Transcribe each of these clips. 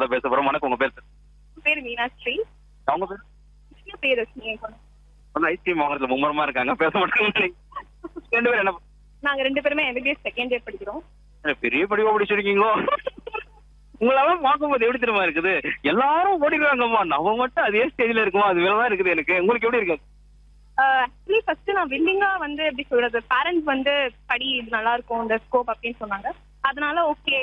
கூட பேச போறோம் வணக்கம் உங்க பேர் என் பேர் மீனாட்சி அவங்க பேர் சின்ன பேர் ரஷ்மி என் பொண்ணு. வந்து ஐஸ்கிரீம் வாங்குறதுல மும்மரமா இருக்காங்க பேச மாட்டாங்க ரெண்டு பேரும் என்ன நாங்க ரெண்டு பேருமே எம்பிபிஎஸ் செகண்ட் இயர் படிக்கிறோம் என்ன பெரிய படிவா படிச்சிருக்கீங்களோ உங்களால பார்க்கும்போது எப்படி தெரியுமா இருக்குது எல்லாரும் ஓடிடுறாங்கம்மா நம்ம மட்டும் அதே ஸ்டேஜ்ல இருக்குமா அது வேறதான் இருக்குது எனக்கு உங்களுக்கு எப்படி இருக்கு ஆக்சுவலி ஃபர்ஸ்ட் நான் வில்லிங்கா வந்து எப்படி சொல்றது பேரண்ட்ஸ் வந்து படி இது நல்லா இருக்கும் இந்த ஸ்கோப் அப்படின்னு சொன்னாங்க அதனால ஓகே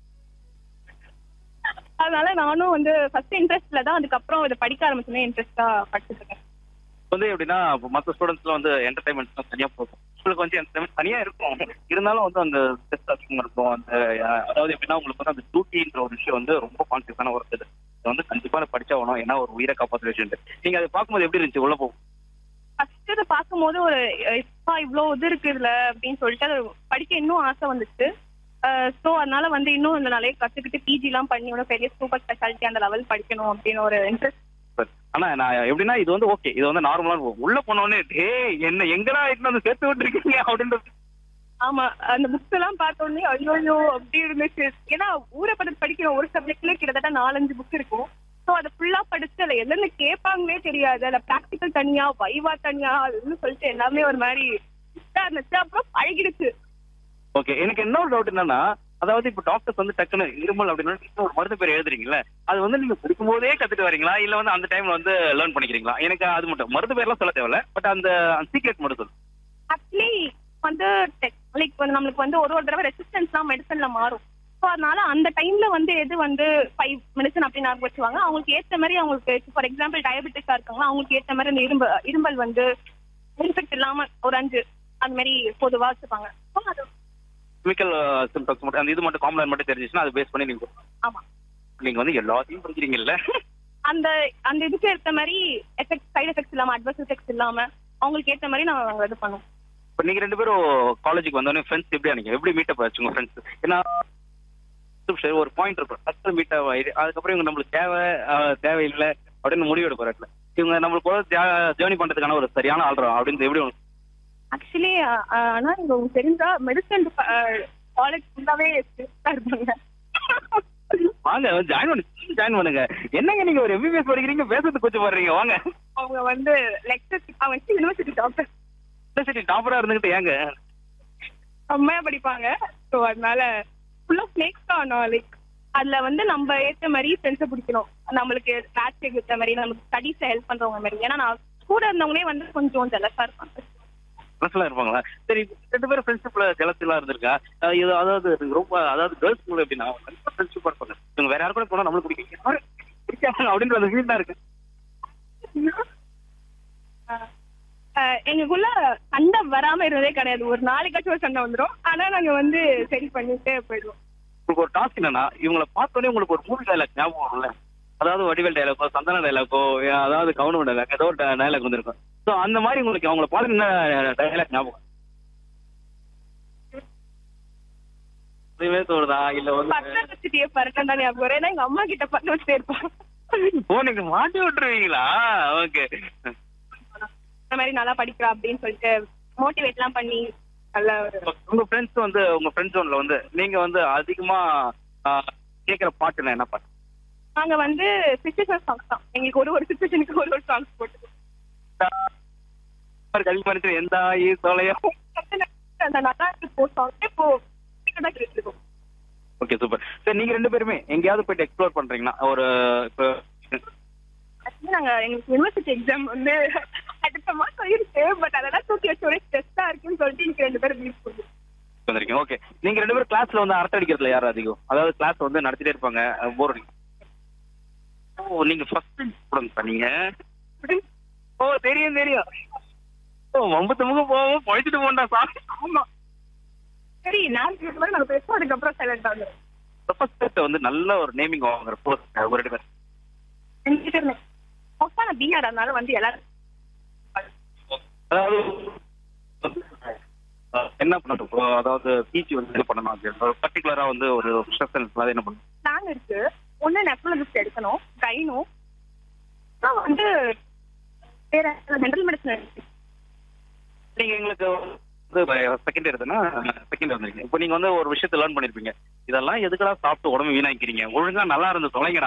அதனால நானும் வந்து ஃபர்ஸ்ட் இன்ட்ரெஸ்ட்ல தான் அதுக்கப்புறம் இதை படிக்க ஆரம்பிச்சோன்னே இன்ட்ரெஸ்டா படிச்சுட்டு இருக்கேன் வந்து எப்படின்னா இப்போ மற்ற ஸ்டூடெண்ட்ஸ்ல வந்து என்டர்டைன்மெண்ட் தனியா போகும் உங்களுக்கு வந்து என்டர்டைன்மெண்ட் தனியா இருக்கும் இருந்தாலும் வந்து அந்த ஸ்ட்ரெஸ் அதிகமா இருக்கும் அந்த அஹ், அதாவது எப்படின்னா உங்களுக்கு வந்து அந்த டியூட்டின்ற ஒரு விஷயம் வந்து ரொம்ப கான்சியஸான ஒரு இது இது வந்து கண்டிப்பா நான் படிச்சாகணும் ஏன்னா ஒரு உயிரை காப்பாற்ற விஷயம் நீங்க அதை பார்க்கும்போது எப்படி இருந்துச்சு உள்ள போகும் ஃபர்ஸ்ட் இதை பார்க்கும்போது ஒரு இப்பா இவ்வளோ இது இருக்கு இதுல அப்படின்னு சொல்லிட்டு அது படிக்க இன்னும் ஆசை வந்துச்சு ஸோ அதனால வந்து இன்னும் இந்த நிறைய கத்துக்கிட்டு பிஜி எல்லாம் பண்ணி இன்னும் பெரிய சூப்பர் ஸ்பெஷாலிட்டி அந்த லெவல் படிக்கணும் அப்படின்னு ஒரு இன்ட்ரெஸ்ட் But ஆனா நான் எப்படின்னா இது வந்து ஓகே இது வந்து நார்மலா உள்ள போனோடனே டே என்ன எங்கடா இட்டு வந்து சேர்த்து விட்டுருக்கீங்க அப்படின்றது ஆமா அந்த புக்ஸ் எல்லாம் பார்த்த உடனே ஐயோ அப்படி இருந்துச்சு ஏன்னா ஊரை படுத்து படிக்கிற ஒரு சப்ஜெக்ட்ல கிட்டத்தட்ட நாலஞ்சு புக் இருக்கும் ஸோ அதை ஃபுல்லா படிச்சு அதுல என்னென்ன கேட்பாங்களே தெரியாது அதுல ப்ராக்டிக்கல் தனியா வைவா தனியா அதுன்னு சொல்லிட்டு எல்லாமே ஒரு மாதிரி இதா இருந்துச்சு அப்புறம் பழகிடுச்சு ஓகே எனக்கு இன்னொரு டவுட் என்னன்னா அதாவது இப்போ டாக்டர்ஸ் வந்து டக்குன்னு இருமல் அப்படின்னா நீங்க ஒரு மருந்து பேர் எழுதுறீங்கல்ல அது வந்து நீங்க படிக்கும் போதே கத்துட்டு வரீங்களா இல்ல வந்து அந்த டைம்ல வந்து லேர்ன் பண்ணிக்கிறீங்களா எனக்கு அது மட்டும் மருந்து பேர்லாம் சொல்ல தேவையில்ல பட் அந்த சீக்ரெட் மட்டும் சொல்லு ஆக்சுவலி வந்து லைக் வந்து நம்மளுக்கு வந்து ஒரு ஒரு தடவை ரெசிஸ்டன்ஸ்லாம் மெடிசன்ல மாறும் ஸோ அதனால அந்த டைம்ல வந்து எது வந்து ஃபைவ் மெடிசன் அப்படின்னு ஞாபகம் வச்சுவாங்க அவங்களுக்கு ஏற்ற மாதிரி அவங்களுக்கு ஃபார் எக்ஸாம்பிள் டயபெட்டிஸா இருக்காங்களா அவங்களுக்கு ஏற்ற மாதிரி அந்த இரும்பு இரும்பல் வந்து இன்ஃபெக்ட் இல்லாம ஒரு அஞ்சு அந்த மாதிரி பொதுவா வச்சுப்பாங்க ஸோ அது கெமிக்கல் சிம்டம்ஸ் மட்டும் அந்த இது மட்டும் காம்ப்ளைண்ட் மட்டும் தெரிஞ்சிச்சுன்னா அது பேஸ் பண்ணி நீங்க ஆமா நீங்க வந்து எல்லாத்தையும் படிக்கிறீங்கல்ல அந்த அந்த இதுக்கு ஏற்ற மாதிரி எஃபெக்ட் சைடு எஃபெக்ட்ஸ் இல்லாம அட்வர்ஸ் எஃபெக்ட்ஸ் இல்லாம அவங்களுக்கு ஏற்ற மாதிரி நாங்க இது பண்ணுவோம் இப்போ நீங்க ரெண்டு பேரும் காலேஜுக்கு வந்தோடனே ஃப்ரெண்ட்ஸ் எப்படி நீங்க எப்படி மீட்டப் ஆச்சு உங்க ஃப்ரெண்ட்ஸ் ஏன்னா சரி, ஒரு பாயிண்ட் இருக்கும் டக்கு மீட் ஆகிடு அதுக்கப்புறம் இவங்க நம்மளுக்கு தேவை அஹ், தேவையில்லை அப்படின்னு முடிவு எடுக்கிற இடத்துல இவங்க நம்மளுக்கு கூட ஜேர்னி பண்றதுக்கான ஒரு சரியான ஆள்றோம் அப்படின்னு எப்படி உனக்கு ஆக்சுவலி ஆனா இங்க உங்களுக்கு தெரிஞ்சா மெடிசன் காலேஜ் ஃபுல்லாவே ஸ்ட்ரிக்டா இருப்பாங்க வாங்க ஜாயின் பண்ணு ஜாயின் பண்ணுங்க என்னங்க நீங்க ஒரு எம்பிபிஎஸ் படிக்கிறீங்க பேசுறதுக்கு கொஞ்சம் வர்றீங்க வாங்க அவங்க வந்து லெக்சர் அவங்க யூனிவர்சிட்டி டாக்டர் சரி டாப்பரா இருந்துகிட்டு ஏங்க செம்மையா படிப்பாங்க ஸோ அதனால ஃபுல்லா ஸ்னேக்ஸ் தான் லைக் அதுல வந்து நம்ம ஏத்த மாதிரி ஃப்ரெண்ட்ஸை பிடிக்கணும் நம்மளுக்கு மேட்ச் ஏற்ற மாதிரி நமக்கு ஸ்டடீஸ்ல ஹெல்ப் பண்றவங்க மாதிரி ஏன்னா நான் கூட இருந்தவங்களே வந்து கொஞ்சம் ஜெலஸா இருப்பாங்க ஃப்ரெண்ட்ஸ்லாம் இருப்பாங்களா சரி ரெண்டு பேரும் ஃப்ரெண்ட்ஷிப்ல ஜலத்திலாம் இருந்திருக்கா அஹ் இது அதாவது ரொம்ப அதாவது கேர்ள்ஸ் ஸ்கூல் எப்படின்னா கண்டிப்பா ஃப்ரெண்ட்ஷிப் இருப்பாங்க இவங்க வேற யாரு கூட போனா நம்மளுக்கு பிடிக்கும் யாரு பிடிக்காம அப்படின்ற அந்த ஃபீல் தான் இருக்கு ஆஹ் ஆஹ் எங்களுக்குள்ள சண்டை வராம இருந்ததே கிடையாது ஒரு நாளைக்காச்சும் ஒரு சண்டை வந்துரும் ஆனா நாங்க வந்து சரி பண்ணிட்டு போயிடுவோம் உங்களுக்கு ஒரு டாஸ்க் என்னன்னா இவங்களை பார்த்தோன்னே உங்களுக்கு ஒரு மூவி டைலாக் ஞாபகம் வரும்ல அதாவது வடிவேல் டைலாக்கோ சந்தன டைலாக்கோ அதாவது கவுனு டைலாக் ஏதோ ஒரு டைலாக் வந்திருக்கும் ஸோ அந்த மாதிரி உங்களுக்கு அவங்கள பார்த்து என்ன டைலாக் ஞாபகம் அதுவே தோணுதா இல்ல வந்து பட்டை வச்சுட்டே பறக்கண்டா ஞாபகம் வரும். ஏன்னா எங்க அம்மா கிட்ட பட்டு வச்சுட்டே இருப்பான் ஓ நீங்க மாட்டி விட்டுருவீங்களா ஓகே இந்த மாதிரி நல்லா படிக்கிறா அப்படின்னு சொல்லிட்டு மோட்டிவேட் எல்லாம் பண்ணி நல்ல ஒரு உங்க ஃப்ரெண்ட்ஸ் வந்து உங்க ஃப்ரெண்ட்ஸ் ஜோன்ல வந்து நீங்க வந்து அதிகமா ஆஹ், கேக்குற பாட்டுனா என்ன பாட்டு நாங்க வந்து சுச்சுவேஷன் சாங்ஸ் தான் எங்களுக்கு ஒரு ஒரு சுச்சுவேஷனுக்கு ஒரு ஒரு சாங்ஸ் போட்டு கல்வி மனுஷன் எந்த ஆயி தொலையும் அந்த நல்லா இருக்கு சாங் இப்போ தான் கேட்டுருக்கோம் ஓகே சூப்பர் சரி நீங்க ரெண்டு பேருமே எங்கேயாவது போயிட்டு எக்ஸ்ப்ளோர் பண்றீங்களா ஒரு இப்போ ஆக்சுவலி நாங்க எங்களுக்கு யூனிவர்சிட்டி எக்ஸாம் வந்து அடுத்த மாசம் இருக்கு பட் அதெல்லாம் தூக்கி வச்ச ஒரே ஸ்ட்ரெஸ்ஸா இருக்குன்னு சொல்லிட்டு எனக்கு ரெண்டு பேரும் லீவ் போடுவோம் வந்திருக்கீங்க ஓகே நீங்க ரெண்டு பேரும் கிளாஸ்ல வந்து அரட்டை அடிக்கிறதுல யார் அதிகம் அதாவது கிளாஸ் வந்து நடத்திட்டே இருப்பாங்க போர் அடிக்கும் ஓ நீங்க ஃபர்ஸ்ட் ஸ்டூடெண்ட் நீங்க ஓ தெரியும் தெரியும் ஓ வம்பு தமுக போவோம் பழிச்சிட்டு போண்டா சார் ஆமா சரி நான் கேட்க மாதிரி நாங்க பேசுவோம் அதுக்கப்புறம் சைலண்ட் ஆகும் ஃபர்ஸ்ட் வந்து நல்ல ஒரு நேமிங் வாங்குற போஸ்ட் ஒரு ரெண்டு பேர் என்கிட்ட இருந்தேன் மொத்தம் நான் பிஆர் அதனால வந்து எல்லாரும் அதாவது அஹ், என்ன பண்ணட்டும் இப்போ அதாவது பிஜி வந்து இது பண்ணணும் அப்படின்னு பர்டிகுலரா வந்து ஒரு ஸ்ட்ரெஸ் அதை என்ன பண்ணணும் பிளான் இருக்கு ஒண்ணு நெஃப்ரலஜிஸ்ட் எடுக்கணும் கைனும் அப்புறம் வந்து வேற ஜென்ரல் மெடிசன் நீங்க எங்களுக்கு செகண்ட் இயர் தானே செகண்ட் வந்திருக்கீங்க இப்போ நீங்க வந்து ஒரு விஷயத்தை லேர்ன் பண்ணிருப்பீங்க இதெல்லாம் எதுக்கடா சாப்பிட்டு உடம்பு வீணாக்கிறீங்க ஒழுங்கா நல்லா இருந்து தொலைங்கடா